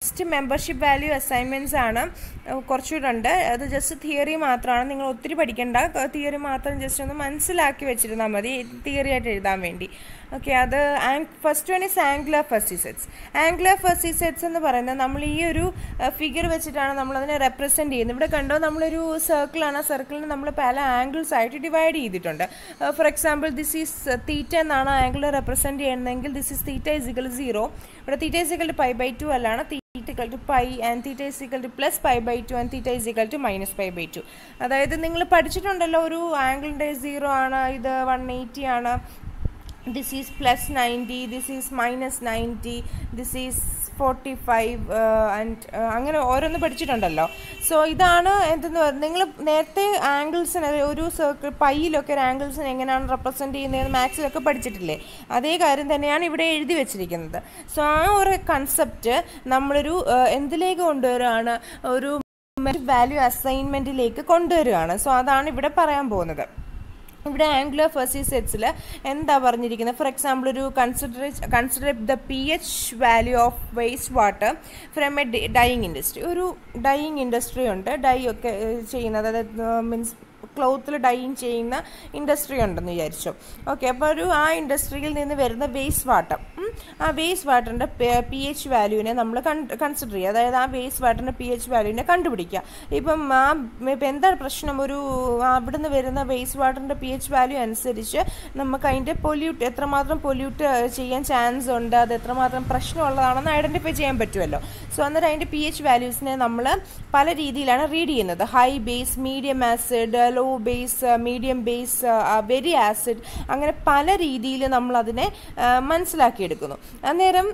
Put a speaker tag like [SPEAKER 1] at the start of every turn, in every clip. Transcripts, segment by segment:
[SPEAKER 1] Next membership value assignments ആണ് ഏഹ് കുറച്ചുകൂടെ ഉണ്ട് അത് ജസ്റ്റ് തിയറി മാത്രമാണ് നിങ്ങൾ ഒത്തിരി പഠിക്കേണ്ട തിയറി മാത്രം ജസ്റ്റ് ഒന്ന് മനസ്സിലാക്കി വെച്ചിരുന്നാൽ മതി തിയറി ആയിട്ട് എഴുതാൻ വേണ്ടി ഓക്കെ അത് first one is angular fuzzy sets angular fuzzy sets എന്ന് പറയുന്നത് നമ്മൾ ഈ ഒരു ഫിഗർ വെച്ചിട്ടാണ് നമ്മൾ അതിനെ റെപ്രസെൻറ്റ് ചെയ്യുന്നത് ഇവിടെ കണ്ടോ നമ്മളൊരു സർക്കിളാണ് ആ സർക്കിളിന് നമ്മൾ പല ആംഗിൾസ് ആയിട്ട് ഡിവൈഡ് ചെയ്തിട്ടുണ്ട് for example this is theta എന്നാണ് ആംഗിൾ റെപ്രസെൻറ്റ് ചെയ്യുന്നതെങ്കിൽ this is theta is equal zero ഇവിടെ theta is equal to pi by two അല്ലാണ് theta equal to pi and theta is equal to plus pi by two and theta is equal to minus pi by two അതായത് നിങ്ങൾ പഠിച്ചിട്ടുണ്ടല്ലോ ഒരു ആംഗിളിൻ്റെ zero ആണ് ഇത് one eighty ആണ് this is plus ninety this is minus ninety this is forty five and അങ്ങനെ ഓരോന്ന് പഠിച്ചിട്ടുണ്ടല്ലോ സോ ഇതാണ് എന്തെന്ന് പറയുന്നത് നിങ്ങൾ നേരത്തെ ആംഗിൾസിന് ഒരു സർക്കിൾ പൈയിലൊക്കെ ഒരു ആംഗിൾസിന് എങ്ങനെയാണ് റെപ്രസെൻറ്റ് ചെയ്യുന്നതെന്ന് മാത്സിലൊക്കെ പഠിച്ചിട്ടില്ലേ അതേ കാര്യം തന്നെയാണ് ഇവിടെ എഴുതി വെച്ചിരിക്കുന്നത് സോ ആ ഒരു കൺസെപ്റ്റ് നമ്മളൊരു ഏഹ്, എന്തിലേക്ക് കൊണ്ടുവരികയാണ് ഒരു വാല്യൂ അസൈൻമെൻറ്റിലേക്ക് കൊണ്ടുവരികയാണ് സോ അതാണ് ഇവിടെ പറയാൻ പോകുന്നത് ഇവിടെ ആംഗ്ലർ ഫെസി സെറ്റ്സിൽ എന്താ പറഞ്ഞിരിക്കുന്നത് ഫോർ എക്സാമ്പിൾ ഒരു consider consider the P H value of waste water from a dyeing industry ഒരു ഡൈയിങ് ഇൻഡസ്ട്രി ഉണ്ട് ഡൈ ഒക്കെ ഏഹ്, ചെയ്യുന്നത് അതായത് മീൻസ് ക്ലോത്തിൽ ഡൈയിങ് ചെയ്യുന്ന ഇൻഡസ്ട്രി ഉണ്ടെന്ന് വിചാരിച്ചു ഓക്കെ അപ്പോൾ ഒരു ആ ഇൻഡസ്ട്രിയിൽ നിന്ന് വരുന്ന വേസ്റ്റ് വാട്ടർ ആ വേസ്റ്റ് വാട്ടറിൻ്റെ പി എച്ച് വാല്യൂവിനെ നമ്മൾ കൺസിഡർ ചെയ്യുക അതായത് ആ വേസ്റ്റ് വാട്ടറിൻ്റെ പി എച്ച് വാല്യൂവിനെ കണ്ടുപിടിക്കുക ഇപ്പം ആ ഇപ്പം എന്താണ് പ്രശ്നം ഒരു അവിടെ നിന്ന് വരുന്ന വേസ്റ്റ് വാട്ടറിൻ്റെ പി എച്ച് വാല്യൂ അനുസരിച്ച് നമുക്ക് അതിൻ്റെ പൊല്യൂട്ട് എത്രമാത്രം പൊല്യൂട്ട് ചെയ്യാൻ ചാൻസ് ഉണ്ട് അത് എത്രമാത്രം പ്രശ്നമുള്ളതാണെന്ന് ഐഡൻറ്റിഫൈ ചെയ്യാൻ പറ്റുമല്ലോ സോ അന്നേരം അതിൻ്റെ പി എച്ച് വാല്യൂസിനെ നമ്മൾ പല രീതിയിലാണ് റീഡ് ചെയ്യുന്നത് high base medium acid low base medium base very acid അങ്ങനെ പല രീതിയിൽ നമ്മൾ അതിനെ മനസ്സിലാക്കിയെടുക്കുന്നു അന്നേരം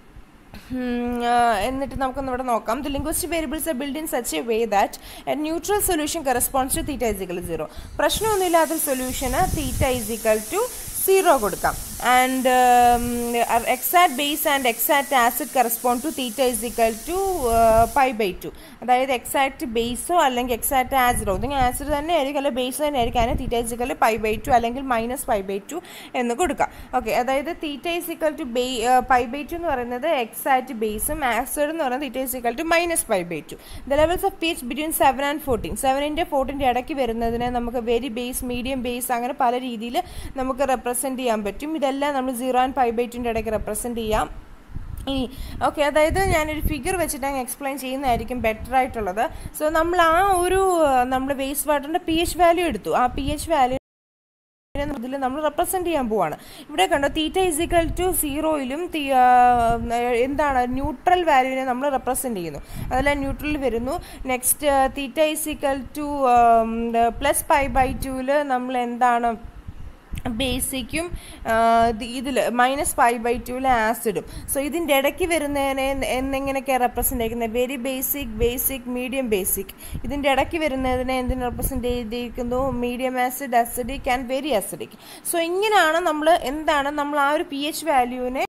[SPEAKER 1] ഉം, ആ, എന്നിട്ട് നമുക്കൊന്ന് ഇവിടെ നോക്കാം the linguistic variables build in such a way that a neutral solution corresponds to theta is equal zero പ്രശ്നമൊന്നുമില്ലാത്ത സൊല്യൂഷന് തീറ്റ ഇസിക്കൽ ടു സീറോ കൊടുക്കാം and exact base and exact acid correspond to theta is equal to pi by two അതായത് exact ബേസോ അല്ലെങ്കിൽ exact ആസിഡോ ഒന്നെങ്കിൽ acid തന്നെ ആയിരിക്കും അല്ലെങ്കിൽ ബേസ് തന്നെ ആയിരിക്കും അതിന് theta is equal pi by two അല്ലെങ്കിൽ മൈനസ് പൈ ബൈ ടു എന്ന് കൊടുക്കാം ഓക്കെ അതായത് തീറ്റ ഇസ് ഇക്വൽ ടു ബേ പൈ ബൈ ടു എന്ന് പറയുന്നത് എക്സാക്ട് ബേസും ആസിഡ് എന്ന് പറയുന്നത് theta is equal to minus pi by two the levels of P H between seven and fourteen സെവനിൻ്റെ ഫോർട്ടീൻ്റെ ഇടയ്ക്ക് വരുന്നതിനെ നമുക്ക് വെരി ബേസ് മീഡിയം ബേസ് അങ്ങനെ പല രീതിയിൽ നമുക്ക് റെപ്രസെൻറ്റ് ചെയ്യാൻ പറ്റും ഇതെല്ലാം നമ്മൾ സീറോ ആൻഡ് ഫൈവ് ബൈ ടുൻ്റെ ഇടയ്ക്ക് റെപ്രസെൻറ്റ് ചെയ്യാം ഇനി ഓക്കെ അതായത് ഞാനൊരു ഫിഗർ വെച്ചിട്ട് അങ്ങ് എക്സ്പ്ലെയിൻ ചെയ്യുന്നതായിരിക്കും ബെറ്റർ ആയിട്ടുള്ളത് സോ നമ്മൾ ആ ഒരു നമ്മൾ വേസ്റ്റ് വാട്ടറിൻ്റെ പി എച്ച് വാല്യൂ എടുത്തു ആ പി എച്ച് വാല്യൂ ഇതിൽ നമ്മൾ റെപ്രസെൻറ്റ് ചെയ്യാൻ പോവാണ് ഇവിടെ കണ്ടോ തീറ്റ ഇസിക്കൽ ടു സീറോയിലും എന്താണ് ന്യൂട്രൽ വാല്യൂവിനെ നമ്മൾ റെപ്രസെൻറ്റ് ചെയ്യുന്നു അതെല്ലാം ന്യൂട്രൽ വരുന്നു next theta is equal to plus pi by ടുവിൽ നമ്മൾ എന്താണ് ബേസിക്കും ഇതിൽ മൈനസ് ഫൈവ് ബൈ ടുവിൽ ആസിഡും സോ ഇതിൻ്റെ ഇടയ്ക്ക് വരുന്നതിനെ എന്നെങ്ങനെയൊക്കെയാണ് റെപ്രസെൻ്റ് ചെയ്യുന്നത് very basic basic medium basic ഇതിൻ്റെ ഇടയ്ക്ക് വരുന്നതിനെ എന്തിന് റെപ്രസെൻ്റ് ചെയ്തിരിക്കുന്നു medium acid acidic and very acidic so ഇങ്ങനെയാണ് നമ്മൾ എന്താണ് നമ്മൾ ആ ഒരു പി എച്ച് വാല്യൂവിനെ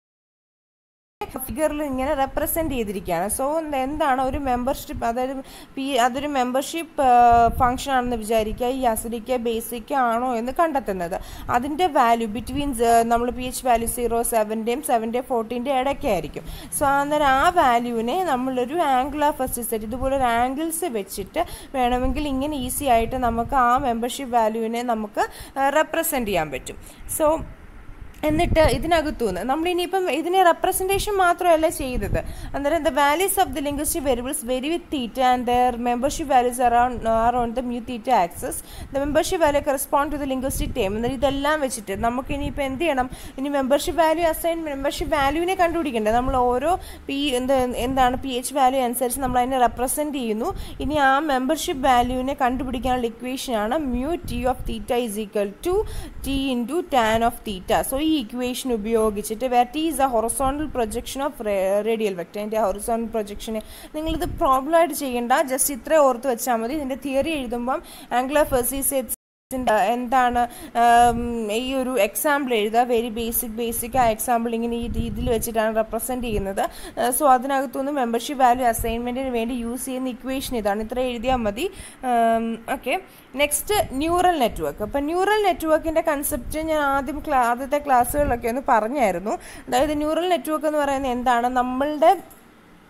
[SPEAKER 1] ഫിഗറിൽ ഇങ്ങനെ റെപ്രസെൻറ്റ് ചെയ്തിരിക്കുകയാണ് സോ എന്താണ് ഒരു മെമ്പർഷിപ്പ് അതായത് പി അതൊരു മെമ്പർഷിപ്പ് ഫംഗ്ഷൻ ആണെന്ന് വിചാരിക്കുക ഈ അസിഡിക്ക് ബേസിക് ആണോ എന്ന് കണ്ടെത്തുന്നത് അതിൻ്റെ വാല്യൂ ബിറ്റ്വീൻ നമ്മൾ പി എച്ച് വാല്യൂ സീറോ സെവൻ്റെയും സെവൻ്റെ ഫോർട്ടീൻ്റെ ഇടയ്ക്കായിരിക്കും സോ അന്നേരം ആ വാല്യൂവിനെ നമ്മളൊരു ആംഗിൾ ഓഫ് അസിസ്റ്ററ്റ് ഇതുപോലെ ഒരു ആംഗിൾസ് വെച്ചിട്ട് വേണമെങ്കിൽ ഇങ്ങനെ ഈസി ആയിട്ട് നമുക്ക് ആ മെമ്പർഷിപ്പ് വാല്യൂവിനെ നമുക്ക് റെപ്രസെൻറ്റ് ചെയ്യാൻ പറ്റും സോ എന്നിട്ട് ഇതിനകത്തുനിന്ന് നമ്മൾ ഇനിയിപ്പം ഇതിനെ റെപ്രസെൻറ്റേഷൻ മാത്രമല്ല ചെയ്തത് അന്നേരം the values of the linguistic variables vary with theta and their membership values around around the mu theta axis the membership value correspond to the linguistic term എന്നാൽ ഇതെല്ലാം വെച്ചിട്ട് നമുക്ക് ഇനിയിപ്പോൾ എന്ത് ചെയ്യണം ഇനി മെമ്പർഷിപ്പ് വാല്യൂ അസൈൻ മെമ്പർഷിപ്പ് വാല്യൂവിനെ കണ്ടുപിടിക്കണ്ടേ നമ്മൾ ഓരോ പി എന്ത് എന്താണ് പി എച്ച് വാല്യൂ അനുസരിച്ച് നമ്മൾ അതിനെ റെപ്രസെൻറ്റ് ചെയ്യുന്നു ഇനി ആ മെമ്പർഷിപ്പ് വാല്യൂവിനെ കണ്ടുപിടിക്കാനുള്ള ഇക്വേഷനാണ് mu T of theta is equal to T into tan of theta so ഈ ഇക്വേഷൻ ഉപയോഗിച്ചിട്ട് where T is a horizontal projection of radial vector അതിൻ്റെ ഹൊറസോണ്ടൽ പ്രൊജക്ഷന് നിങ്ങളിത് പ്രോബ്ലം ആയിട്ട് ചെയ്യേണ്ട ജസ്റ്റ് ഇത്രയും ഓർത്ത് വെച്ചാൽ മതി ഇതിൻ്റെ തിയറി എഴുതുമ്പം ആംഗ്ലോ ഫെസിസെറ്റ്സ് എന്താണ് ഈ ഒരു എക്സാമ്പിൾ എഴുതുക വെരി ബേസിക് ബേസിക് ആ എക്സാമ്പിൾ ഇങ്ങനെ ഈ രീതിയിൽ വെച്ചിട്ടാണ് റെപ്രസെൻറ്റ് ചെയ്യുന്നത് സോ അതിനകത്തുനിന്ന് മെമ്പർഷിപ്പ് വാല്യൂ അസൈൻമെൻറ്റിന് വേണ്ടി യൂസ് ചെയ്യുന്ന ഇക്വേഷൻ ഇതാണ് ഇത്ര എഴുതിയാൽ മതി ഓക്കെ നെക്സ്റ്റ് ന്യൂറൽ നെറ്റ്വർക്ക് അപ്പം ന്യൂറൽ നെറ്റ്വർക്കിൻ്റെ കൺസെപ്റ്റ് ഞാൻ ആദ്യം ക്ലാ ആദ്യത്തെ ക്ലാസ്സുകളിലൊക്കെ ഒന്ന് പറഞ്ഞായിരുന്നു അതായത് ന്യൂറൽ നെറ്റ്വർക്ക് എന്ന് പറയുന്നത് എന്താണ് നമ്മളുടെ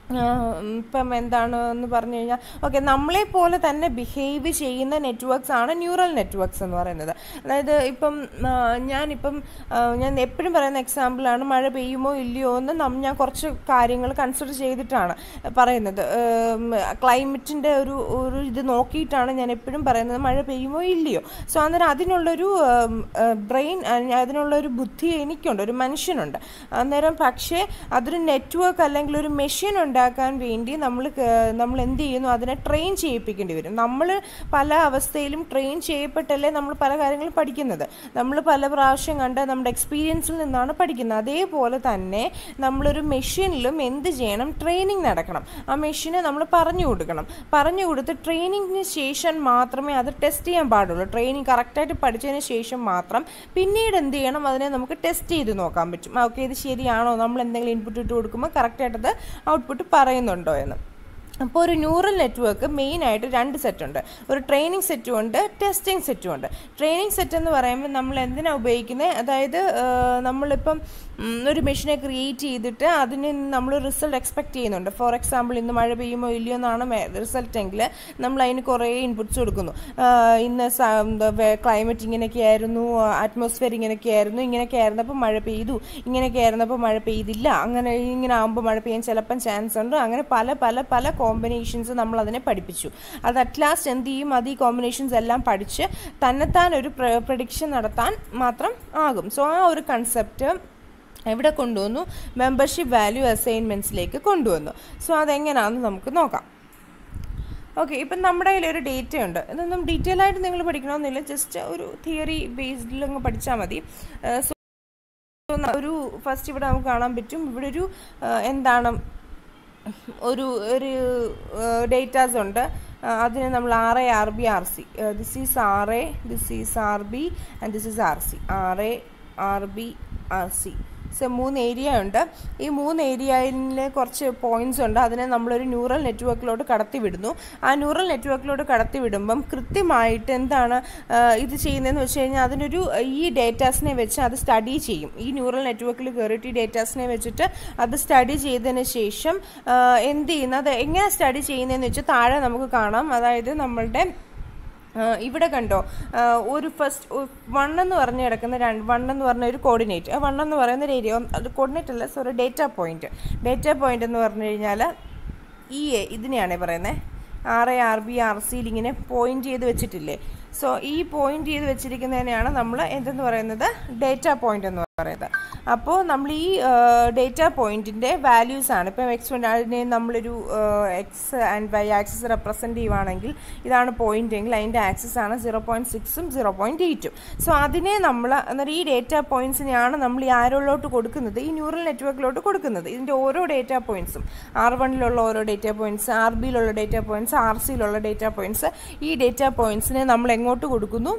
[SPEAKER 1] ഇപ്പം എന്താണ് എന്ന് പറഞ്ഞു കഴിഞ്ഞാൽ ഓക്കെ നമ്മളെ പോലെ തന്നെ ബിഹേവ് ചെയ്യുന്ന നെറ്റ്വർക്ക്സ് ആണ് ന്യൂറൽ നെറ്റ്വർക്ക്സ് എന്ന് പറയുന്നത് അതായത് ഇപ്പം ആ, ഞാനിപ്പം ആ, ഞാൻ എപ്പോഴും പറയുന്ന എക്സാമ്പിളാണ് മഴ പെയ്യുമോ ഇല്ലയോ എന്ന് നം- ഞാൻ കുറച്ച് കാര്യങ്ങൾ കൺസിഡർ ചെയ്തിട്ടാണ് പറയുന്നത് ക്ലൈമറ്റിൻ്റെ ഒരു ഒരു ഇത് നോക്കിയിട്ടാണ് ഞാൻ എപ്പോഴും പറയുന്നത് മഴ പെയ്യുമോ ഇല്ലയോ സോ അന്നേരം അതിനുള്ളൊരു ബ്രെയിൻ അതിനുള്ളൊരു ബുദ്ധി എനിക്കുണ്ട് ഒരു മനുഷ്യനുണ്ട് അന്നേരം പക്ഷേ അതൊരു നെറ്റ്വർക്ക് അല്ലെങ്കിൽ ഒരു മെഷീൻ ഉണ്ടാക്കാൻ വേണ്ടി നമ്മൾ നമ്മൾ എന്ത് ചെയ്യുന്നു അതിനെ ട്രെയിൻ ചെയ്യിപ്പിക്കേണ്ടി വരും നമ്മൾ പല അവസ്ഥയിലും ട്രെയിൻ ചെയ്യപ്പെട്ടല്ലേ നമ്മൾ പല കാര്യങ്ങളും പഠിക്കുന്നത് നമ്മൾ പല പ്രാവശ്യം കണ്ട നമ്മുടെ എക്സ്പീരിയൻസിൽ നിന്നാണ് പഠിക്കുന്നത് അതേപോലെ തന്നെ നമ്മളൊരു മെഷീനിലും എന്ത് ചെയ്യണം ട്രെയിനിങ് നടക്കണം ആ മെഷീനെ നമ്മൾ പറഞ്ഞു കൊടുക്കണം പറഞ്ഞു കൊടുത്ത് ട്രെയിനിങ്ങിന് ശേഷം മാത്രമേ അത് ടെസ്റ്റ് ചെയ്യാൻ പാടുള്ളൂ ട്രെയിനിങ് കറക്റ്റായിട്ട് പഠിച്ചതിന് ശേഷം മാത്രം പിന്നീട് എന്ത് ചെയ്യണം അതിനെ നമുക്ക് ടെസ്റ്റ് ചെയ്ത് നോക്കാൻ പറ്റും ഓക്കെ ഇത് ശരിയാണോ നമ്മൾ എന്തെങ്കിലും ഇൻപുട്ട് ഇട്ട് കൊടുക്കുമ്പോൾ കറക്റ്റായിട്ടത് ഔട്ട്പുട്ട് പറയുന്നുണ്ടോ എന്ന് അപ്പോൾ ഒരു ന്യൂറൽ നെറ്റ്വർക്ക് മെയിനായിട്ട് രണ്ട് സെറ്റ് ഉണ്ട് ഒരു ട്രെയിനിങ് സെറ്റും ഉണ്ട് ടെസ്റ്റിംഗ് സെറ്റും ഉണ്ട് ട്രെയിനിങ് സെറ്റ് എന്ന് പറയുമ്പോൾ നമ്മൾ എന്തിനാണ് ഉപയോഗിക്കുന്നത് അതായത് ആ, നമ്മളിപ്പം ഉം, ഒരു മെഷീനെ ക്രിയേറ്റ് ചെയ്തിട്ട് അതിന് നമ്മൾ റിസൾട്ട് എക്സ്പെക്ട് ചെയ്യുന്നുണ്ട് ഫോർ എക്സാമ്പിൾ ഇന്ന് മഴ പെയ്യുമോ ഇല്ലയോ എന്നാണ് റിസൾട്ട് എങ്കിൽ നമ്മൾ അതിന് കുറേ ഇൻപുട്സ് കൊടുക്കുന്നു ആ, ഇന്ന് ക്ലൈമറ്റ് ഇങ്ങനെയൊക്കെ ആയിരുന്നു അറ്റ്മോസ്ഫിയർ ഇങ്ങനെയൊക്കെ ആയിരുന്നു ഇങ്ങനെയൊക്കെ ആയിരുന്നപ്പോൾ മഴ പെയ്തു ഇങ്ങനെയൊക്കെ ആയിരുന്നപ്പോൾ മഴ പെയ്തില്ല അങ്ങനെ ഇങ്ങനെ ആകുമ്പോൾ മഴ പെയ്യാൻ ചിലപ്പം ചാൻസ് ഉണ്ട് അങ്ങനെ പല പല പല കോമ്പിനേഷൻസ് നമ്മൾ അതിനെ പഠിപ്പിച്ചു അത് അറ്റ് ലാസ്റ്റ് എന്ത് ചെയ്യും അത് ഈ കോമ്പിനേഷൻസ് എല്ലാം പഠിച്ച് തന്നെത്താൻ ഒരു പ്രഡിക്ഷൻ നടത്താൻ മാത്രം ആകും സോ ആ ഒരു കൺസെപ്റ്റ് എവിടെ കൊണ്ടുവന്നു മെമ്പർഷിപ്പ് വാല്യൂ അസൈൻമെൻറ്റ്സിലേക്ക് കൊണ്ടുവന്നു സോ അതെങ്ങനെയാണെന്ന് നമുക്ക് നോക്കാം ഓക്കെ ഇപ്പം നമ്മുടെ കയ്യിൽ ഒരു ഡേറ്റ ഉണ്ട് ഇതൊന്നും ഡീറ്റെയിൽ ആയിട്ട് നിങ്ങൾ പഠിക്കണമെന്നില്ല ജസ്റ്റ് ഒരു തിയറി ബേസ്ഡിൽ അങ്ങ് പഠിച്ചാൽ മതി സോ ഒരു ഫസ്റ്റ് ഇവിടെ നമുക്ക് കാണാൻ പറ്റും ഇവിടെ ഒരു ആ, എന്താണ് ഒരു ഒരു ഡേറ്റാസ് ഉണ്ട് ആ, അതിന് നമ്മൾ R A R B R C this is R A this is R B and this is R C R A R B R C so മൂന്ന് ഏരിയ ഉണ്ട് ഈ മൂന്ന് ഏരിയയിൽ കുറച്ച് പോയിന്റ്സ് ഉണ്ട് അതിനെ നമ്മളൊരു ന്യൂറൽ നെറ്റ്വർക്കിലോട്ട് കടത്തി വിടുന്നു ആ ന്യൂറൽ നെറ്റ്വർക്കിലോട്ട് കടത്തി വിടുമ്പം കൃത്യമായിട്ട് എന്താണ് ആ, ഇത് ചെയ്യുന്നതെന്ന് വെച്ച് കഴിഞ്ഞാൽ അതിനൊരു ഈ ഡേറ്റാസിനെ വെച്ച് അത് സ്റ്റഡി ചെയ്യും ഈ ന്യൂറൽ നെറ്റ്വർക്കിൽ കയറിയിട്ട് ഈ ഡേറ്റാസിനെ വെച്ചിട്ട് അത് സ്റ്റഡി ചെയ്തതിന് ശേഷം ആ, എന്ത് ചെയ്യുന്നത് എങ്ങനെ സ്റ്റഡി ചെയ്യുന്നതെന്ന് വെച്ചാൽ താഴെ നമുക്ക് കാണാം അതായത് നമ്മളുടെ ആ, ഇവിടെ കണ്ടോ ആ, ഒരു ഫസ്റ്റ് വൺ എന്ന് പറഞ്ഞ് കിടക്കുന്ന രണ്ട് വൺ എന്ന് പറഞ്ഞ ഒരു കോർഡിനേറ്റ് വൺ എന്ന് പറയുന്ന ഒരു ഏരിയ അത് കോർഡിനേറ്റ് അല്ല sorry data point data point എന്ന് പറഞ്ഞു കഴിഞ്ഞാൽ ഈ എ ഇതിനെയാണ് പറയുന്നത് R A R B R സിയിൽ ഇങ്ങനെ പോയിന്റ് ചെയ്ത് വെച്ചിട്ടില്ലേ സോ ഈ പോയിന്റ് ചെയ്ത് വെച്ചിരിക്കുന്നതിനെയാണ് നമ്മൾ എന്തെന്ന് പറയുന്നത് ഡേറ്റ പോയിന്റ് എന്ന് പറയുന്നത് അപ്പോൾ നമ്മൾ ഈ ഡേറ്റ പോയിന്റിൻ്റെ വാല്യൂസ് ആണ് ഇപ്പം എക്സ് അതിനെ നമ്മളൊരു X and Y axis represent ചെയ്യുവാണെങ്കിൽ ഇതാണ് പോയിന്റ് എങ്കിൽ അതിൻ്റെ ആക്സിസ് ആണ് സീറോ പോയിൻറ്റ് സിക്സും സീറോ പോയിൻറ്റ് എയ്റ്റും സോ അതിനെ നമ്മൾ അന്നേരം ഈ ഡേറ്റ പോയിന്റ്സിനെയാണ് നമ്മൾ ഈ ആരോളിലോട്ട് കൊടുക്കുന്നത് ഈ ന്യൂറൽ നെറ്റ്വർക്കിലോട്ട് കൊടുക്കുന്നത് ഇതിൻ്റെ ഓരോ ഡേറ്റ പോയിന്റ്സും ആർ വണ്ണിലുള്ള ഓരോ ഡേറ്റ പോയിന്റ്സ് ആർ ബിയിലുള്ള ഡേറ്റ പോയിന്റ്സ് ആർ സിയിലുള്ള ഡേറ്റ പോയിന്റ്സ് ഈ ഡേറ്റ പോയിന്റ്സിനെ നമ്മൾ എങ്ങോട്ട് കൊടുക്കുന്നു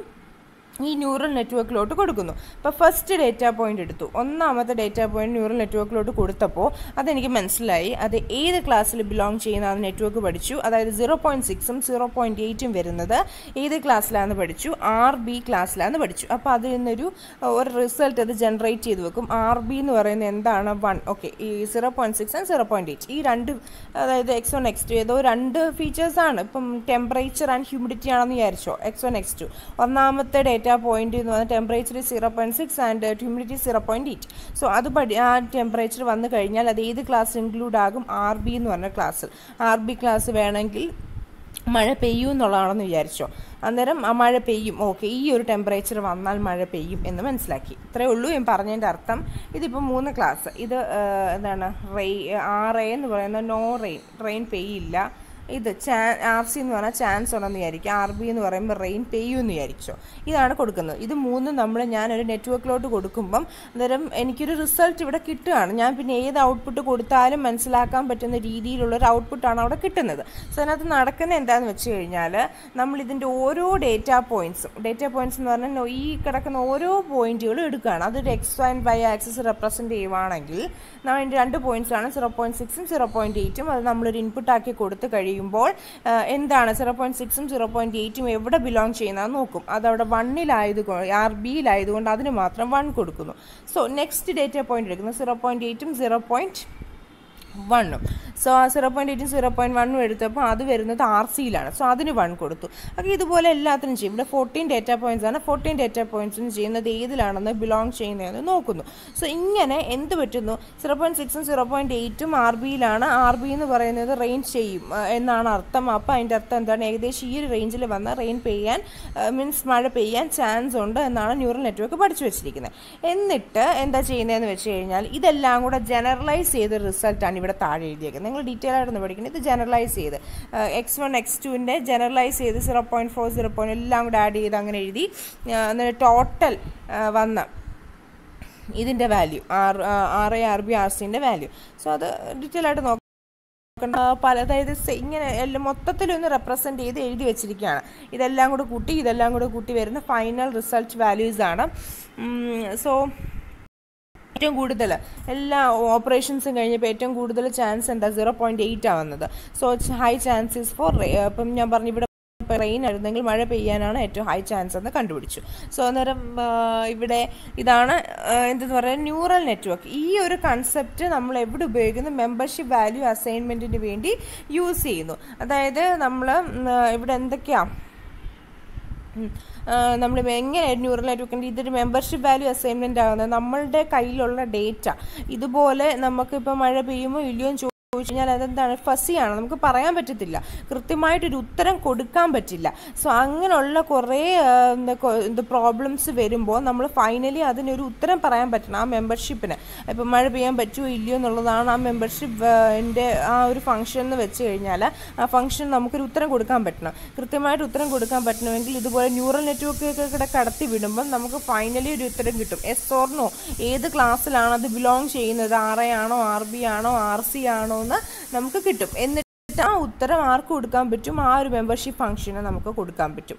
[SPEAKER 1] ഈ ന്യൂറൽ നെറ്റ്വർക്കിലോട്ട് കൊടുക്കുന്നു ഇപ്പോൾ ഫസ്റ്റ് ഡേറ്റ പോയിന്റ് എടുത്തു ഒന്നാമത്തെ ഡേറ്റ പോയിന്റ് ന്യൂറൽ നെറ്റ്വർക്കിലോട്ട് കൊടുത്തപ്പോൾ അതെനിക്ക് മനസ്സിലായി അത് ഏത് ക്ലാസ്സിൽ ബിലോങ് ചെയ്യുന്ന ആ നെറ്റ്വർക്ക് പഠിച്ചു അതായത് സീറോ പോയിൻറ്റ് സിക്സും സീറോ പോയിൻറ്റ് എയ്റ്റും വരുന്നത് ഏത് ക്ലാസ്സിലാണെന്ന് പഠിച്ചു ആർ ബി ക്ലാസ്സിലാണെന്ന് പഠിച്ചു അപ്പോൾ അതിൽ നിന്നൊരു അഹ്, ഒരു റിസൾട്ട് അത് ജനറേറ്റ് ചെയ്ത് വെക്കും ആർ ബി എന്ന് പറയുന്നത് എന്താണ് വൺ ഓക്കെ ഈ zero point six and zero point eight ഈ രണ്ട് അതായത് എക്സ് വൺ എക്സ് ടു ഏതോ രണ്ട് ഫീച്ചേഴ്സാണ് ഇപ്പം ടെമ്പറേച്ചർ ആൻഡ് ഹ്യൂമിഡിറ്റി ആണെന്ന് വിചാരിച്ചോ എക്സ് വൺ എക്സ് ടു ഒന്നാമത്തെ ഡേറ്റ പോയിന്റ് എന്ന് പറഞ്ഞാൽ temperature zero point six and humidity zero point eight so അത് പഠി ആ ടെമ്പറേച്ചർ വന്നു കഴിഞ്ഞാൽ അത് ഏത് ക്ലാസ് ഇൻക്ലൂഡ് ആകും ആർ ബി എന്ന് പറഞ്ഞ ക്ലാസ്സിൽ ആർ ബി ക്ലാസ് വേണമെങ്കിൽ മഴ പെയ്യും എന്നുള്ളതാണെന്ന് വിചാരിച്ചോ അന്നേരം ആ മഴ പെയ്യും ഓക്കെ ഈ ഒരു ടെമ്പറേച്ചർ വന്നാൽ മഴ പെയ്യും എന്ന് മനസ്സിലാക്കി ഇത്രയേ ഉള്ളൂ ഞാൻ പറഞ്ഞതിൻ്റെ അർത്ഥം ഇതിപ്പോൾ മൂന്ന് ക്ലാസ് ഇത് ആ, എന്താണ് റെയ് ആർ എ എന്ന് പറയുന്നത് നോ റെയിൻ റെയിൻ പെയ്യില്ല ഇത് ചാ ആർ സി എന്ന് പറഞ്ഞാൽ ചാൻസ് ഉണ്ടെന്ന് വിചാരിക്കും ആർ ബി എന്ന് പറയുമ്പോൾ റെയിൻ പെയ്യുമെന്ന് വിചാരിച്ചോ ഇതാണ് കൊടുക്കുന്നത് ഇത് മൂന്നും നമ്മൾ ഞാനൊരു നെറ്റ്വർക്കിലോട്ട് കൊടുക്കുമ്പം അന്നേരം എനിക്കൊരു റിസൾട്ട് ഇവിടെ കിട്ടുകയാണ് ഞാൻ പിന്നെ ഏത് ഔട്ട്പുട്ട് കൊടുത്താലും മനസ്സിലാക്കാൻ പറ്റുന്ന രീതിയിലുള്ളൊരു ഔട്ട്പുട്ടാണ് അവിടെ കിട്ടുന്നത് സോ അതിനകത്ത് നടക്കുന്നത് എന്താണെന്ന് വെച്ച് കഴിഞ്ഞാൽ നമ്മൾ ഇതിൻ്റെ ഓരോ ഡേറ്റ പോയിൻറ്റ്സും ഡേറ്റ പോയിൻറ്റ്സ് എന്ന് പറഞ്ഞാൽ ഈ കിടക്കുന്ന ഓരോ പോയിന്റുകളും എടുക്കുകയാണ് അതൊരു X and Y axis represent ചെയ്യുവാണെങ്കിൽ നമ്മൾ അതിൻ്റെ രണ്ട് പോയിന്റ്സ് ആണ് സീറോ പോയിൻറ്റ് സിക്സും സീറോ പോയിൻറ്റ് എയ്റ്റും അത് നമ്മളൊരു ഇൻപുട്ട് ആക്കി കൊടുത്ത് കഴിയുമ്പോൾ ആ, എന്താണ് സീറോ പോയിൻറ്റ് സിക്സും സീറോ പോയിൻറ്റ് എയ്റ്റും എവിടെ ബിലോങ് ചെയ്യുന്നതെന്ന് നോക്കും അതവിടെ വണ്ണിലായതുകൊണ്ട് ആർ ബിയിലായതുകൊണ്ട് അതിന് മാത്രം വൺ കൊടുക്കുന്നു സോ നെക്സ്റ്റ് ഡേറ്റ പോയിന്റ് എടുക്കുന്നു സീറോ പോയിൻറ്റ് എയ്റ്റും സീറോ പോയിൻറ്റ് വണ്ണും സോ ആ സീറോ പോയിൻറ്റ് എയ്റ്റും സീറോ പോയിൻറ്റ് വണ്ണും എടുത്തപ്പോൾ അത് വരുന്നത് ആർ സിയിലാണ് സോ അതിന് വൺ കൊടുത്തു അപ്പോൾ ഇതുപോലെ എല്ലാത്തിനും ചെയ്യും ഇവിടെ ഫോർട്ടീൻ ഡേറ്റ പോയിൻറ്റ്സ് ആണ് ഫോർട്ടീൻ ഡേറ്റ പോയിൻറ്റ്സും ചെയ്യുന്നത് ഏതിലാണെന്ന് ബിലോങ് ചെയ്യുന്നതെന്ന് നോക്കുന്നു സോ ഇങ്ങനെ എന്ത് പറ്റുന്നു സീറോ പോയിൻറ്റ് സിക്സും സീറോ പോയിൻറ്റ് എയ്റ്റും ആർ ബിയിലാണ് ആർ ബി എന്ന് പറയുന്നത് റേഞ്ച് ചെയ്യും ആ, എന്നാണ് അർത്ഥം അപ്പോൾ അതിൻ്റെ അർത്ഥം എന്താണ് ഏകദേശം ഈ ഒരു റേഞ്ചിൽ വന്ന റെയിൻ പെയ്യാൻ മീൻസ് മഴ പെയ്യാൻ ചാൻസ് ഉണ്ട് എന്നാണ് ന്യൂറൽ നെറ്റ്വർക്ക് പഠിച്ചു വെച്ചിരിക്കുന്നത് എന്നിട്ട് എന്താ ചെയ്യുന്നതെന്ന് വെച്ച് കഴിഞ്ഞാൽ ഇതെല്ലാം കൂടെ ജനറലൈസ് ചെയ്ത റിസൾട്ടാണ് ഇവിടെ താഴെ എഴുതിയേക്കുന്നത് നിങ്ങൾ ഡീറ്റെയിൽ ആയിട്ടൊന്ന് പഠിക്കണം ഇത് ജനറലൈസ് ചെയ്ത് എക്സ് വൺ എക്സ് ടുവിൻ്റെ ജനറലൈസ് ചെയ്ത് zero point four zero point എല്ലാം കൂടെ ആഡ് ചെയ്ത് അങ്ങനെ എഴുതി ആ, എന്നിട്ട് ടോട്ടൽ വന്ന ഇതിൻ്റെ value R R A R B R സിൻ്റെ വാല്യൂ സോ അത് ഡീറ്റെയിൽ ആയിട്ട് നോക്കാം നോക്കണ്ട. പല അതായത് സെ- ഇങ്ങനെ എല്ലാം മൊത്തത്തിലൊന്ന് റെപ്രസെൻ്റ് ചെയ്ത് എഴുതി വെച്ചിരിക്കുകയാണ് ഇതെല്ലാം കൂടെ കൂട്ടി ഇതെല്ലാം കൂടെ കൂട്ടി വരുന്ന ഫൈനൽ റിസൾട്ട് വാല്യൂസ് ആണ് സോ ഏറ്റവും കൂടുതൽ എല്ലാ ഓപ്പറേഷൻസും കഴിഞ്ഞപ്പോൾ ഏറ്റവും കൂടുതൽ ചാൻസ് എന്താ സീറോ പോയിൻറ്റ് എയ്റ്റ് ആവുന്നത് സോ ഹൈ ചാൻസസ് ഫോർ ഇപ്പം ഞാൻ പറഞ്ഞു ഇവിടെ റെയിൻ ആയിരുന്നെങ്കിൽ മഴ പെയ്യാനാണ് ഏറ്റവും ഹൈ ചാൻസ് എന്ന് കണ്ടുപിടിച്ചു സോ അന്നേരം ആ, ഇവിടെ ഇതാണ് ആ, എന്തെന്ന് പറയുക ന്യൂറൽ നെറ്റ്വർക്ക് ഈ ഒരു കൺസെപ്റ്റ് നമ്മൾ എവിടെ ഉപയോഗിക്കുന്നു മെമ്പർഷിപ്പ് വാല്യൂ അസൈൻമെൻറ്റിന് വേണ്ടി യൂസ് ചെയ്യുന്നു അതായത് നമ്മൾ ഇവിടെ എന്തൊക്കെയാണ് നമ്മൾ എങ്ങനെ ന്യൂറൽ നെറ്റ്വർക്കിൻ്റെ ഇതൊരു മെമ്പർഷിപ്പ് വാല്യൂ അസൈൻമെൻ്റ് ആകുന്നത് നമ്മളുടെ കയ്യിലുള്ള ഡേറ്റ ഇതുപോലെ നമുക്കിപ്പോൾ മഴ പെയ്യുമോ ഇല്ലയോ എന്ന് ചോദിച്ചു കഴിഞ്ഞാൽ അതെന്താണ് ഫസിയാണ് നമുക്ക് പറയാൻ പറ്റത്തില്ല കൃത്യമായിട്ടൊരു ഉത്തരം കൊടുക്കാൻ പറ്റില്ല സോ അങ്ങനെയുള്ള കുറേ ആ, എന്താ കൊ- എന്താ പ്രോബ്ലംസ് വരുമ്പോൾ നമ്മൾ ഫൈനലി അതിനൊരു ഉത്തരം പറയാൻ പറ്റണം ആ മെമ്പർഷിപ്പിന് ഇപ്പം മഴ പെയ്യാൻ പറ്റുമോ ഇല്ലയോ എന്നുള്ളതാണ് ആ മെമ്പർഷിപ്പ് എൻ്റെ ആ ഒരു ഫംഗ്ഷൻ എന്ന് വെച്ച് കഴിഞ്ഞാൽ ആ ഫംഗ്ഷൻ നമുക്കൊരു ഉത്തരം കൊടുക്കാൻ പറ്റണം കൃത്യമായിട്ട് ഉത്തരം കൊടുക്കാൻ പറ്റണമെങ്കിൽ ഇതുപോലെ ന്യൂറൽ നെറ്റ്വർക്കൊക്കെ കൂടെ കടത്തി വിടുമ്പം നമുക്ക് ഫൈനലി ഒരു ഉത്തരം കിട്ടും എസ് ഓർണോ ഏത് ക്ലാസ്സിലാണ് അത് ബിലോങ് ചെയ്യുന്നത് ആർ എ ആണോ ആർ ബി ആണോ ആർ സി ആണോ എന്ന് നമുക്ക് കിട്ടും എന്നിട്ട് ആ ഉത്തരം ആർക്ക് കൊടുക്കാൻ പറ്റും ആ ഒരു മെമ്പർഷിപ്പ് ഫംഗ്ഷന് നമുക്ക് കൊടുക്കാൻ പറ്റും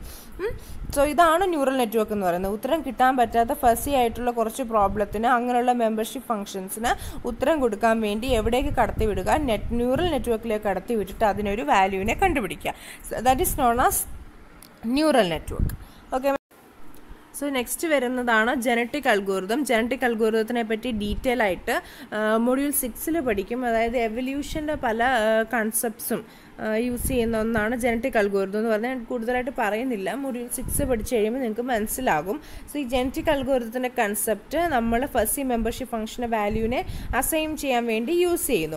[SPEAKER 1] സോ ഇതാണ് ന്യൂറൽ നെറ്റ്വർക്ക് എന്ന് പറയുന്നത് ഉത്തരം കിട്ടാൻ പറ്റാത്ത ഫസി ആയിട്ടുള്ള കുറച്ച് പ്രോബ്ലത്തിന് അങ്ങനെയുള്ള മെമ്പർഷിപ്പ് ഫംഗ്ഷൻസിന് ഉത്തരം കൊടുക്കാൻ വേണ്ടി എവിടേക്ക് കടത്തി വിടുക നെറ്റ് ന്യൂറൽ നെറ്റ്വർക്കിലേക്ക് കടത്തി വിട്ടിട്ട് അതിനൊരു വാല്യൂവിനെ കണ്ടുപിടിക്കുക that is known as neural network okay so next വരുന്നതാണ് ജനറ്റിക് അൽഗോറിതം ജനറ്റിക് അൽഗോറിതത്തിനെ പറ്റി ഡീറ്റെയിൽ ആയിട്ട് മൊഡ്യൂൾ സിക്സിൽ പഠിക്കും അതായത് എവല്യൂഷൻ്റെ പല കൺസെപ്റ്റ്സും യൂസ് ചെയ്യുന്ന ഒന്നാണ് ജനറ്റിക് അൽഗോറിതം എന്ന് പറഞ്ഞാൽ ഞാൻ കൂടുതലായിട്ട് പറയുന്നില്ല മൊഡ്യൂൾ സിക്സ് പഠിച്ചു കഴിയുമ്പോൾ നിങ്ങൾക്ക് മനസ്സിലാകും സോ ഈ ജനറ്റിക് അൽഗോറിതത്തിൻ്റെ കൺസെപ്റ്റ് നമ്മൾ ഫസ്റ്റ് മെമ്പർഷിപ്പ് ഫംഗ്ഷൻ്റെ വാല്യൂവിനെ അസൈൻ ചെയ്യാൻ വേണ്ടി യൂസ് ചെയ്യുന്നു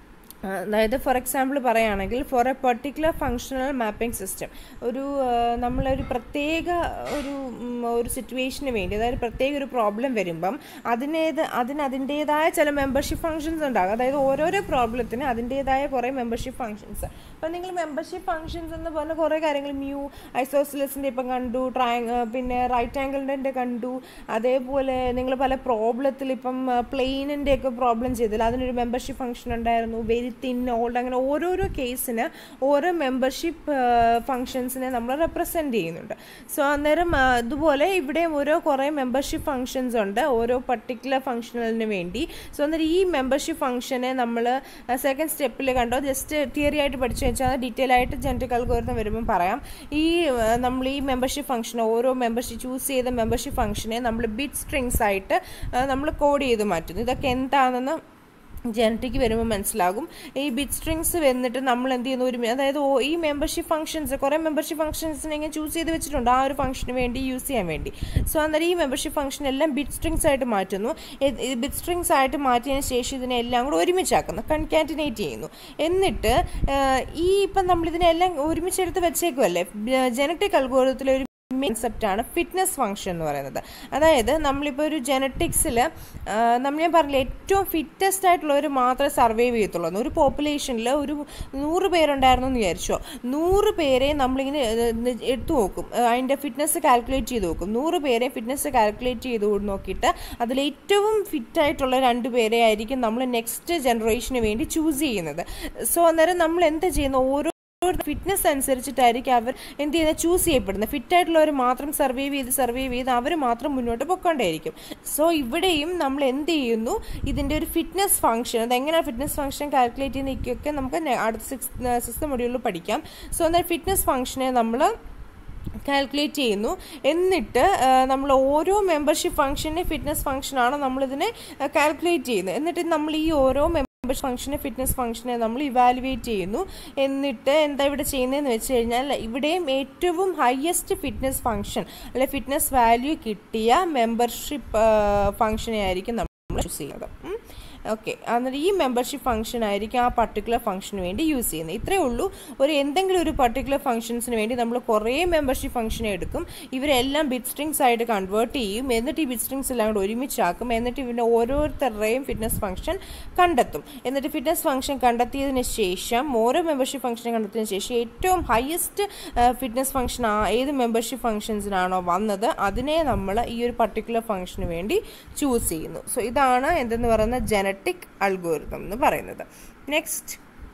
[SPEAKER 1] ആ, അതായത് ഫോർ എക്സാമ്പിൾ പറയുകയാണെങ്കിൽ for a particular functional mapping system ഒരു ആ, നമ്മളൊരു പ്രത്യേക ഒരു ഉം, ഒരു സിറ്റുവേഷന് വേണ്ടി അതായത് പ്രത്യേക ഒരു പ്രോബ്ലം വരുമ്പം അതിനേത് അതിന് അതിൻ്റേതായ ചില മെമ്പർഷിപ്പ് ഫങ്ഷൻസ് ഉണ്ടാകും അതായത് ഓരോരോ പ്രോബ്ലത്തിന് അതിൻ്റേതായ കുറേ മെമ്പർഷിപ്പ് ഫങ്ഷൻസ് ഇപ്പം നിങ്ങൾ മെമ്പർഷിപ്പ് ഫങ്ഷൻസ് എന്ന് പറഞ്ഞ കുറേ കാര്യങ്ങൾ മ്യൂ ഐസോസിലസിൻ്റെ ഇപ്പം കണ്ടു ട്രയ പിന്നെ റൈറ്റ് ആംഗിളിൻ്റെ കണ്ടു അതേപോലെ നിങ്ങൾ പല പ്രോബ്ലത്തിൽ ഇപ്പം പ്ലെയിനിൻ്റെ ഒക്കെ പ്രോബ്ലം ചെയ്തില്ല അതിനൊരു മെമ്പർഷിപ്പ് ഫംഗ്ഷൻ ഉണ്ടായിരുന്നു വെരി തിൻ ഓൾഡ് അങ്ങനെ ഓരോരോ കേസിന് ഓരോ മെമ്പർഷിപ്പ് ഫങ്ഷൻസിനെ നമ്മൾ റെപ്രസെൻറ്റ് ചെയ്യുന്നുണ്ട് സോ അന്നേരം ആ, ഇതുപോലെ ഇവിടെയും ഓരോ കുറേ മെമ്പർഷിപ്പ് ഫങ്ഷൻസ് ഉണ്ട് ഓരോ പർട്ടിക്കുലർ ഫങ്ഷണലിന് വേണ്ടി സോ അന്നേരം ഈ മെമ്പർഷിപ്പ് ഫംഗ്ഷനെ നമ്മൾ സെക്കൻഡ് സ്റ്റെപ്പിൽ കണ്ടോ ജസ്റ്റ് തിയറി ആയിട്ട് പഠിച്ചു വെച്ചാൽ ഡീറ്റെയിൽ ആയിട്ട് ജനറ്റിക് അൽഗോരിതം വരുമ്പം പറയാം ഈ ആ, നമ്മൾ ഈ മെമ്പർഷിപ്പ് ഫംഗ്ഷൻ ഓരോ മെമ്പർഷിപ്പ് ചൂസ് ചെയ്ത മെമ്പർഷിപ്പ് ഫംഗ്ഷനെ നമ്മൾ ബിറ്റ് സ്ട്രിങ്സ് ആയിട്ട് നമ്മൾ കോഡ് ചെയ്ത് മാറ്റുന്നു ഇതൊക്കെ എന്താണെന്ന് ജനറ്റിക്ക് വരുമ്പോൾ മനസ്സിലാകും ഈ ബിറ്റ് സ്ട്രിങ്സ് വന്നിട്ട് നമ്മൾ എന്ത് ചെയ്യുന്നു ഒരു അതായത് ഓ- ഈ മെമ്പർഷിപ്പ് ഫംഗ്ഷൻസ് കുറേ മെമ്പർഷിപ്പ് ഫംഗ്ഷൻസിനെ ഇങ്ങനെ ചൂസ് ചെയ്ത് വെച്ചിട്ടുണ്ട് ആ ഒരു ഫംഗ്ഷന് വേണ്ടി യൂസ് ചെയ്യാൻ വേണ്ടി സോ അന്നേരം ഈ മെമ്പർഷിപ്പ് ഫംഗ്ഷൻ എല്ലാം ബിറ്റ് സ്ട്രിങ്സ് ആയിട്ട് മാറ്റുന്നു ബിറ്റ് സ്ട്രിങ്സ് ആയിട്ട് മാറ്റിയതിന് ശേഷം ഇതിനെ എല്ലാം കൂടെ ഒരുമിച്ചാക്കുന്നു കൺകാറ്റിനേറ്റ് ചെയ്യുന്നു എന്നിട്ട് ആ, ഈ ഇപ്പം നമ്മളിതിനെല്ലാം ഒരുമിച്ചെടുത്ത് വെച്ചേക്കുമല്ലേ ജനറ്റിക് അൽഗോരിതത്തിലെ ഒരു കൺസെപ്റ്റാണ് ഫിറ്റ്നസ് ഫംഗ്ഷൻ എന്ന് പറയുന്നത് അതായത് നമ്മളിപ്പോൾ ഒരു ജനറ്റിക്സിൽ നമ്മൾ ഞാൻ പറഞ്ഞില്ല ഏറ്റവും ഫിറ്റസ്റ്റ് ആയിട്ടുള്ളവർ മാത്രമേ സർവൈവ് ചെയ്യത്തുള്ളൂ എന്ന്. ഒരു പോപ്പുലേഷനിൽ ഒരു നൂറ് പേരുണ്ടായിരുന്നു എന്ന് വിചാരിച്ചോ നൂറ് പേരെ നമ്മളിങ്ങനെ ഏഹ്, എടുത്തു നോക്കും ഏഹ്, അതിൻ്റെ ഫിറ്റ്നസ് കാൽക്കുലേറ്റ് ചെയ്ത് നോക്കും നൂറ് പേരെ ഫിറ്റ്നസ് കാൽക്കുലേറ്റ് ചെയ്ത് നോക്കിയിട്ട് അതിൽ ഏറ്റവും ഫിറ്റായിട്ടുള്ള രണ്ട് പേരെ ആയിരിക്കും നമ്മൾ നെക്സ്റ്റ് ജനറേഷന് വേണ്ടി ചൂസ് ചെയ്യുന്നത് സോ അന്നേരം നമ്മൾ എന്താ ചെയ്യുന്നത് ഓരോ ഫിറ്റ്നസ് അനുസരിച്ചിട്ടായിരിക്കും അവർ എന്ത് ചെയ്യുന്നത് ചൂസ് ചെയ്യപ്പെടുന്നത് ഫിറ്റായിട്ടുള്ളവർ മാത്രം സർവൈവ് ചെയ്ത് സർവൈവ് ചെയ്ത് അവർ മാത്രം മുന്നോട്ട് പൊയ്ക്കൊണ്ടേയിരിക്കും സോ ഇവിടെയും നമ്മൾ എന്ത് ചെയ്യുന്നു ഇതിൻ്റെ ഒരു ഫിറ്റ്നസ് ഫംഗ്ഷൻ അത് എങ്ങനെയാണ് ഫിറ്റ്നസ് ഫംഗ്ഷൻ കാൽക്കുലേറ്റ് ചെയ്യുന്നതൊക്കെ നമുക്ക് നെ- അടുത്ത സിക്സ് സിക്സ് മൊഡ്യൂളിൽ പഠിക്കാം സോ എന്നാൽ ഫിറ്റ്നസ് ഫംഗ്ഷനെ നമ്മൾ കാൽക്കുലേറ്റ് ചെയ്യുന്നു എന്നിട്ട് നമ്മൾ ഓരോ മെമ്പർഷിപ്പ് ഫംഗ്ഷൻ്റെ ഫിറ്റ്നസ് ഫംഗ്ഷനാണ് നമ്മളിതിനെ കാൽക്കുലേറ്റ് ചെയ്യുന്നത് എന്നിട്ട് നമ്മൾ ഈ ഓരോ ഫംഗ്ഷനെ ഫിറ്റ്നസ് ഫംഗ്ഷനെ നമ്മൾ ഇവാലുവേറ്റ് ചെയ്യുന്നു എന്നിട്ട് എന്താ ഇവിടെ ചെയ്യുന്നതെന്ന് വെച്ച് കഴിഞ്ഞാൽ ഇവിടെയും ഏറ്റവും ഹയസ്റ്റ് ഫിറ്റ്നസ് ഫംഗ്ഷൻ അല്ലെ ഫിറ്റ്നസ് വാല്യൂ കിട്ടിയ മെമ്പർഷിപ്പ് ഫംഗ്ഷനെ ആയിരിക്കും നമ്മൾ ചൂസ് ചെയ്യുന്നത് ഓക്കെ എന്നിട്ട് ഈ മെമ്പർഷിപ്പ് ഫംഗ്ഷൻ ആയിരിക്കും ആ പർട്ടിക്കുലർ ഫംഗ്ഷന് വേണ്ടി യൂസ് ചെയ്യുന്നത് ഇത്രയേ ഉള്ളൂ ഒരു എന്തെങ്കിലും ഒരു പർട്ടിക്കുലർ ഫംഗ്ഷൻസിന് വേണ്ടി നമ്മൾ കുറേ മെമ്പർഷിപ്പ് ഫംഗ്ഷൻ എടുക്കും ഇവരെല്ലാം ബിറ്റ് സ്ട്രിങ്സ് ആയിട്ട് കൺവേർട്ട് ചെയ്യും എന്നിട്ട് ഈ ബിറ്റ് സ്ട്രിങ്സ് എല്ലാം കൂടെ ഒരുമിച്ചാക്കും എന്നിട്ട് ഇവൻ്റെ ഓരോരുത്തരുടെയും ഫിറ്റ്നസ് ഫംഗ്ഷൻ കണ്ടെത്തും എന്നിട്ട് ഫിറ്റ്നസ് ഫംഗ്ഷൻ കണ്ടെത്തിയതിന് ശേഷം ഓരോ മെമ്പർഷിപ്പ് ഫംഗ്ഷൻ കണ്ടെത്തിയതിന് ശേഷം ഏറ്റവും ഹയസ്റ്റ് ഫിറ്റ്നസ് ഫംഗ്ഷൻ ഏത് മെമ്പർഷിപ്പ് ഫംഗ്ഷൻസിനാണോ വന്നത് അതിനെ നമ്മൾ ഈ ഒരു പർട്ടിക്കുലർ ഫംഗ്ഷന് വേണ്ടി ചൂസ് ചെയ്യുന്നു സോ ഇതാണ് എന്തെന്ന് പറയുന്ന ജനറ്റിക് അൽഗോരിതം എന്ന് പറയുന്നത് next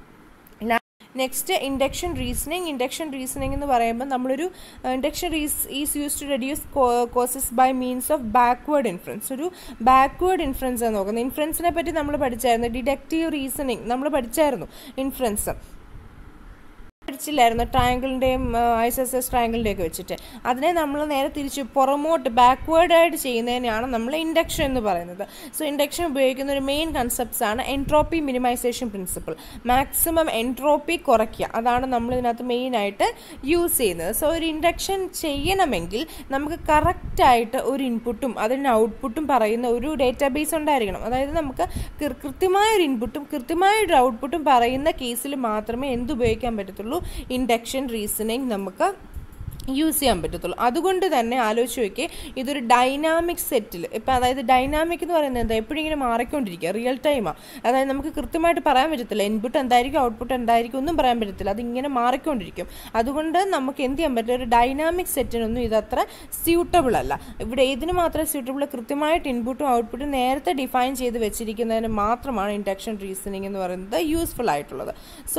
[SPEAKER 1] next induction reasoning induction reasoning എന്ന് പറയുമ്പോൾ നമ്മളൊരു ഇൻഡക്ഷൻ റീസ് is use to reduce causes by means of backward influence ഒരു ബാക്ക്വേർഡ് ഇൻഫ്ലുവൻസ് ആണ് നോക്കുന്നത് ഇൻഫ്ലുവൻസിനെ പറ്റി നമ്മൾ പഠിച്ചായിരുന്നു ഡിഡക്റ്റീവ് റീസണിങ് നമ്മൾ പഠിച്ചായിരുന്നു ഇൻഫ്ലുവൻസ് പഠിച്ചില്ലായിരുന്നു ട്രയാങ്കിളിൻ്റെയും ഐസസസ് ട്രയാങ്കിളിൻ്റെയൊക്കെ വെച്ചിട്ട് അതിനെ നമ്മൾ നേരെ തിരിച്ച് പുറമോട്ട് ബാക്ക്വേർഡായിട്ട് ചെയ്യുന്നതിനെയാണ് നമ്മൾ ഇൻഡക്ഷൻ എന്ന് പറയുന്നത് സോ ഇൻഡക്ഷൻ ഉപയോഗിക്കുന്ന ഒരു മെയിൻ കൺസെപ്റ്റ്സ് ആണ് entropy minimisation principle maximum entropy കുറയ്ക്കുക അതാണ് നമ്മൾ ഇതിനകത്ത് മെയിനായിട്ട് യൂസ് ചെയ്യുന്നത് സോ ഒരു ഇൻഡക്ഷൻ ചെയ്യണമെങ്കിൽ നമുക്ക് കറക്റ്റായിട്ട് ഒരു ഇൻപുട്ടും അതിന് ഔട്ട്പുട്ടും പറയുന്ന ഒരു ഡേറ്റാബേസ് ഉണ്ടായിരിക്കണം അതായത് നമുക്ക് കൃത്യമായ ഒരു ഇൻപുട്ടും കൃത്യമായ ഒരു ഔട്ട്പുട്ടും പറയുന്ന കേസിൽ മാത്രമേ എന്ത് ഉപയോഗിക്കാൻ പറ്റത്തുള്ളൂ ഇൻഡക്ഷൻ റീസണിങ് നമുക്ക് യൂസ് ചെയ്യാൻ പറ്റത്തുള്ളൂ അതുകൊണ്ട് തന്നെ ആലോചിച്ച് നോക്കിയേ ഇതൊരു ഡൈനാമിക് സെറ്റിൽ ഇപ്പം അതായത് ഡൈനാമിക് എന്ന് പറയുന്നത് എന്താ എപ്പോഴും ഇങ്ങനെ മാറിക്കൊണ്ടിരിക്കുക റിയൽ ടൈമാണ് അതായത് നമുക്ക് കൃത്യമായിട്ട് പറയാൻ പറ്റത്തില്ല ഇൻപുട്ട് എന്തായിരിക്കും ഔട്ട്പുട്ട് എന്തായിരിക്കും ഒന്നും പറയാൻ പറ്റത്തില്ല അതിങ്ങനെ മാറിക്കൊണ്ടിരിക്കും അതുകൊണ്ട് നമുക്ക് എന്ത് ചെയ്യാൻ പറ്റില്ല ഒരു ഡൈനാമിക് സെറ്റിനൊന്നും ഇതത്ര സ്യൂട്ടബിൾ അല്ല ഇവിടെ ഏതിന് മാത്രമേ സ്യൂട്ടബിൾ കൃത്യമായിട്ട് ഇൻപുട്ടും ഔട്ട്പുട്ടും നേരത്തെ ഡിഫൈൻ ചെയ്ത് വെച്ചിരിക്കുന്നതിന് മാത്രമാണ് ഇൻഡക്ഷൻ റീസണിങ് എന്ന് പറയുന്നത് യൂസ്ഫുൾ ആയിട്ടുള്ളത് so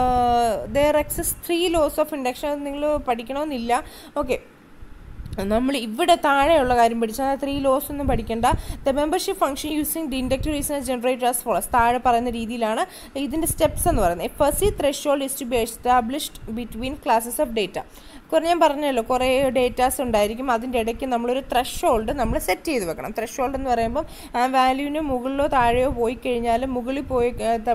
[SPEAKER 1] there exists three laws of induction നിങ്ങൾ പഠിക്കണമെന്നില്ല ഓക്കെ നമ്മൾ ഇവിടെ താഴെയുള്ള കാര്യം പഠിച്ചാൽ ത്രീ ലോസ് ഒന്നും പഠിക്കേണ്ട the membership function using the inductive reason generator as follows താഴെ പറയുന്ന രീതിയിലാണ് ഇതിൻ്റെ സ്റ്റെപ്സ് എന്ന് പറയുന്നത് a fuzzy threshold is to be established between classes of data കുറേ ഞാൻ പറഞ്ഞല്ലോ കുറേ ഡേറ്റാസ് ഉണ്ടായിരിക്കും അതിൻ്റെ ഇടയ്ക്ക് നമ്മളൊരു ത്രഷോൾഡ് നമ്മൾ സെറ്റ് ചെയ്ത് വെക്കണം ത്രഷോൾഡ് എന്ന് പറയുമ്പം ആ വാല്യൂവിന് മുകളിലോ താഴെയോ പോയി കഴിഞ്ഞാൽ മുകളിൽ പോയി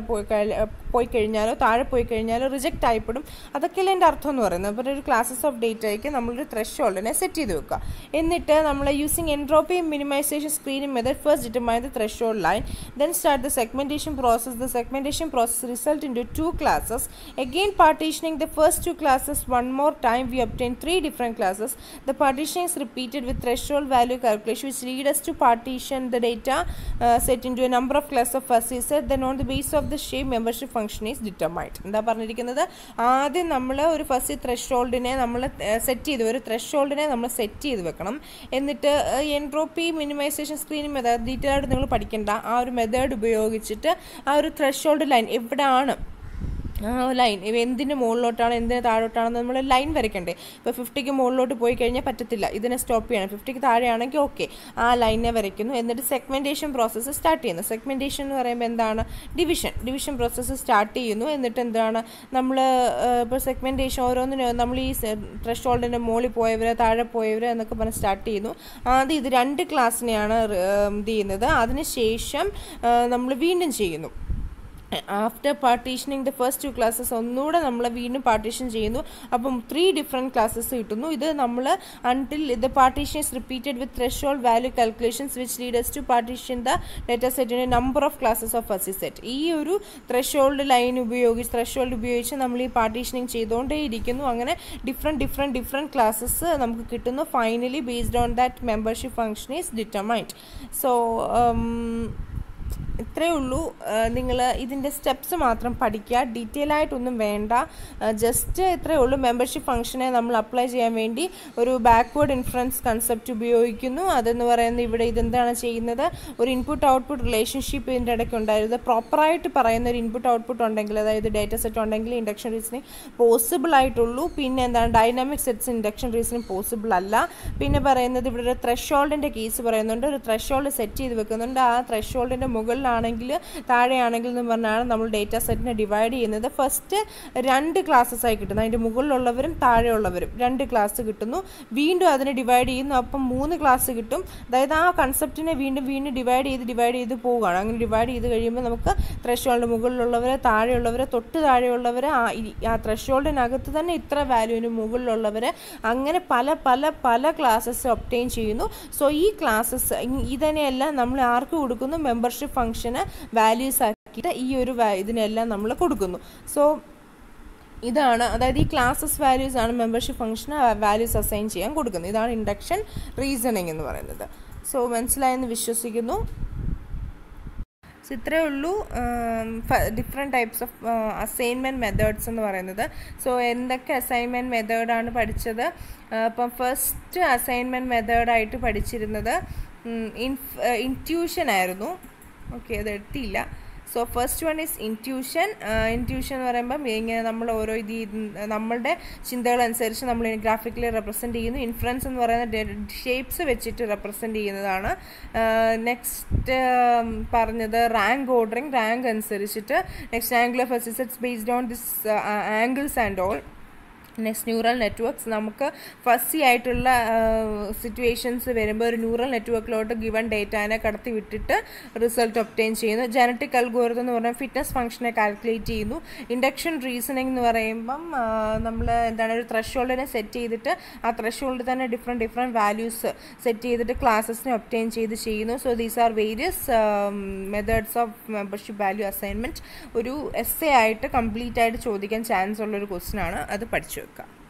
[SPEAKER 1] പോയി കഴിഞ്ഞാലോ താഴെ പോയി കഴിഞ്ഞാലോ റിജക്റ്റ് ആയിപ്പെടും അതൊക്കെയല്ലേ എൻ്റെ അർത്ഥം എന്ന് പറയുന്നത് അപ്പോൾ ഒരു ക്ലാസസ് ഓഫ് ഡേറ്റയ്ക്ക് നമ്മളൊരു ത്രഷോൾഡിനെ സെറ്റ് ചെയ്ത് വെക്കുക എന്നിട്ട് നമ്മൾ using entropy minimization screening method first determine the threshold line then start the segmentation process the segmentation process result into two classes again partitioning the first two classes one more time we obtain three different classes the partitioning is repeated with threshold value calculation which lead us to partition the data uh, set into a number of classes of fuzzy set then on the base of the shape membership function is determined എന്താ പറഞ്ഞിരിക്കുന്നത് ആദ്യം നമ്മൾ ഒരു first ത്രഷോൾഡിനെ നമ്മൾ set ചെയ്ത് ഒരു ത്രഷോൾഡിനെ നമ്മൾ set ചെയ്ത് വെക്കണം എന്നിട്ട് entropy minimization screening method detail ആയിട്ട് നിങ്ങൾ പഠിക്കേണ്ട ആ ഒരു മെത്തേഡ് ഉപയോഗിച്ചിട്ട് ആ ഒരു ത്രഷോൾഡ് ലൈൻ എവിടെയാണ് ആ ലൈൻ ഇവ എന്തിന് മുകളിലോട്ടാണ് എന്തിന് താഴോട്ടാണെന്ന് നമ്മൾ ലൈൻ വരയ്ക്കണ്ടേ ഇപ്പോൾ ഫിഫ്റ്റിക്ക് മുകളിലോട്ട് പോയി കഴിഞ്ഞാൽ പറ്റത്തില്ല ഇതിനെ സ്റ്റോപ്പ് ചെയ്യണം ഫിഫ്റ്റിക്ക് താഴെയാണെങ്കിൽ ഓക്കെ ആ ലൈനെ വരയ്ക്കുന്നു എന്നിട്ട് സെഗ്മെൻറ്റേഷൻ പ്രോസസ്സ് സ്റ്റാർട്ട് ചെയ്യുന്നു സെഗ്മെൻറ്റേഷൻ എന്ന് പറയുമ്പോൾ എന്താണ് ഡിവിഷൻ ഡിവിഷൻ പ്രോസസ്സ് സ്റ്റാർട്ട് ചെയ്യുന്നു എന്നിട്ട് എന്താണ് നമ്മൾ ഇപ്പോൾ സെഗ്മെൻറ്റേഷൻ ഓരോന്നിനും നമ്മൾ ഈ ത്രഷോൾഡിൻ്റെ മുകളിൽ പോയവരെ താഴെ പോയവരെ എന്നൊക്കെ പറഞ്ഞ് സ്റ്റാർട്ട് ചെയ്യുന്നു ആദ്യം ഇത് രണ്ട് ക്ലാസ്സിനെയാണ് ഇത് ചെയ്യുന്നത് അതിനുശേഷം നമ്മൾ വീണ്ടും ചെയ്യുന്നു after partitioning the first two classes ഒന്നുകൂടെ നമ്മൾ വീണ്ടും പാർട്ടീഷൻ ചെയ്യുന്നു അപ്പം ത്രീ ഡിഫറെൻറ്റ് ക്ലാസ്സസ് കിട്ടുന്നു ഇത് നമ്മൾ അൺടിൽ ഇത് partition is repeated with threshold value calculations which leads to partition the data സെറ്റിൻ്റെ number of classes of fuzzy set ഈ ഒരു ത്രഷോൾഡ് ലൈൻ ഉപയോഗിച്ച് ത്രഷോൾഡ് ഉപയോഗിച്ച് നമ്മൾ ഈ പാർട്ടീഷനിങ് ചെയ്തുകൊണ്ടേ ഇരിക്കുന്നു അങ്ങനെ ഡിഫറെൻറ്റ് ഡിഫറെൻറ്റ് ഡിഫറെൻറ്റ് ക്ലാസ്സസ് നമുക്ക് കിട്ടുന്നു finally based on that membership function is determined so ഇത്രയേ ഉള്ളൂ നിങ്ങൾ ഇതിൻ്റെ സ്റ്റെപ്സ് മാത്രം പഠിക്കുക ഡീറ്റെയിൽ ആയിട്ടൊന്നും വേണ്ട ജസ്റ്റ് ഇത്രയേ ഉള്ളൂ മെമ്പർഷിപ്പ് ഫംഗ്ഷനെ നമ്മൾ അപ്ലൈ ചെയ്യാൻ വേണ്ടി ഒരു ബാക്ക്വേർഡ് ഇൻഫ്ലുവൻസ് കൺസെപ്റ്റ് ഉപയോഗിക്കുന്നു അതെന്ന് പറയുന്നത് ഇവിടെ ഇതെന്താണ് ചെയ്യുന്നത് ഒരു ഇൻപുട്ട് ഔട്ട്പുട്ട് റിലേഷൻഷിപ്പ് ഇതിൻ്റെ ഇടയ്ക്ക് ഉണ്ടായിരുന്നത് പ്രോപ്പറായിട്ട് പറയുന്ന ഒരു ഇൻപുട്ട് ഔട്ട്പുട്ട് ഉണ്ടെങ്കിൽ അതായത് ഡേറ്റ സെറ്റ് ഉണ്ടെങ്കിൽ ഇൻഡക്ഷൻ റീസണിങ് പോസിബിൾ ആയിട്ടുള്ളൂ പിന്നെ എന്താണ് dynamic sets induction reasoning possible അല്ല പിന്നെ പറയുന്നത് ഇവിടെ ഒരു ത്രഷോൾഡിൻ്റെ കേസ് പറയുന്നുണ്ട് ഒരു ത്രഷോൾഡ് സെറ്റ് ചെയ്ത് വെക്കുന്നുണ്ട് ആ ത്രഷോൾഡിൻ്റെ മുകളിൽ മുകളിലാണെങ്കിൽ താഴെയാണെങ്കിൽ എന്ന് പറഞ്ഞാണ് നമ്മൾ ഡേറ്റ സെറ്റിനെ ഡിവൈഡ് ചെയ്യുന്നത് ഫസ്റ്റ് രണ്ട് ക്ലാസ്സസ് ആയി കിട്ടുന്നു അതിൻ്റെ മുകളിലുള്ളവരും താഴെയുള്ളവരും രണ്ട് ക്ലാസ് കിട്ടുന്നു വീണ്ടും അതിനെ ഡിവൈഡ് ചെയ്യുന്നു അപ്പം മൂന്ന് ക്ലാസ് കിട്ടും അതായത് ആ കൺസെപ്റ്റിനെ വീണ്ടും വീണ്ടും ഡിവൈഡ് ചെയ്ത് ഡിവൈഡ് ചെയ്ത് പോവുകയാണ് അങ്ങനെ ഡിവൈഡ് ചെയ്ത് കഴിയുമ്പോൾ നമുക്ക് ത്രഷോൾഡ് മുകളിലുള്ളവരെ താഴെയുള്ളവരെ തൊട്ട് താഴെയുള്ളവരെ ആ ഈ- ആ ത്രഷോൾഡിനകത്ത് തന്നെ ഇത്ര വാല്യൂവിന് മുകളിലുള്ളവരെ അങ്ങനെ പല പല പല ക്ലാസ്സസ് ഒപ്റ്റെയിൻ ചെയ്യുന്നു സോ ഈ ക്ലാസ്സസ് ഇതിനെയെല്ലാം നമ്മൾ ആർക്ക് കൊടുക്കുന്നു മെമ്പർഷിപ്പ് ഫംഗ്ഷന് വാല്യൂസ് ആക്കിയിട്ട് ഈ ഒരു വാ- ഇതിനെല്ലാം നമ്മൾ കൊടുക്കുന്നു സോ ഇതാണ് അതായത് ഈ ക്ലാസ്സസ് വാല്യൂസ് ആണ് മെമ്പർഷിപ്പ് ഫംഗ്ഷന് വാല്യൂസ് അസൈൻ ചെയ്യാൻ കൊടുക്കുന്നത് ഇതാണ് ഇൻഡക്ഷൻ റീസണിങ് എന്ന് പറയുന്നത് സോ മനസ്സിലായെന്ന് വിശ്വസിക്കുന്നു സോ ഇത്രയേ ഉള്ളൂ different types of assignment methods എന്ന് പറയുന്നത് സോ എന്തൊക്കെ അസൈൻമെൻറ്റ് മെത്തേഡാണ് പഠിച്ചത് അപ്പം ഫസ്റ്റ് അസൈൻമെൻറ്റ് മെത്തേഡായിട്ട് പഠിച്ചിരുന്നത് ഇൻറ്റ്യൂഷൻ ആയിരുന്നു ഓക്കെ അത് എടുത്തില്ല so first one is intuition intuition എന്ന് പറയുമ്പം ഇങ്ങനെ നമ്മൾ ഓരോ ഇത് നമ്മളുടെ ചിന്തകളനുസരിച്ച് നമ്മൾ ഗ്രാഫിക്കലി റെപ്രസെൻറ്റ് ചെയ്യുന്നു ഇൻഫ്ലുവൻസ് എന്ന് പറയുന്ന ഷേപ്സ് വെച്ചിട്ട് റെപ്രസെൻറ്റ് ചെയ്യുന്നതാണ് നെക്സ്റ്റ് പറഞ്ഞത് റാങ്ക് ഓർഡറിങ് റാങ്ക് അനുസരിച്ചിട്ട് next angle of assets based on this angles and all next neural networks നമുക്ക് ഫസ്സി ആയിട്ടുള്ള സിറ്റുവേഷൻസ് വരുമ്പോൾ ഒരു ന്യൂറൽ നെറ്റ്വർക്കിലോട്ട് ഗിവൺ ഡേറ്റാനെ കടത്തി വിട്ടിട്ട് റിസൾട്ട് ഒപ്റ്റെയിൻ ചെയ്യുന്നു ജനറ്റിക് അൽഗോറിതം എന്ന് പറഞ്ഞാൽ ഫിറ്റ്നസ് ഫംഗ്ഷനെ കാൽക്കുലേറ്റ് ചെയ്യുന്നു ഇൻഡക്ഷൻ റീസണിങ് എന്ന് പറയുമ്പം നമ്മൾ എന്താണ് ഒരു ത്രഷോൾഡിനെ സെറ്റ് ചെയ്തിട്ട് ആ ത്രഷോൾഡ് തന്നെ ഡിഫറെൻറ്റ് ഡിഫറെൻറ്റ് വാല്യൂസ് സെറ്റ് ചെയ്തിട്ട് ക്ലാസ്സസിനെ ഒപ്റ്റെയിൻ ചെയ്ത് ചെയ്യുന്നു so these are various methods of membership value assignment ഒരു എസ് എ ആയിട്ട് കംപ്ലീറ്റ് ആയിട്ട് ചോദിക്കാൻ ചാൻസ് ഉള്ളൊരു ക്വസ്റ്റ്യൻ ആണ് അത് പഠിച്ചു വെക്കുക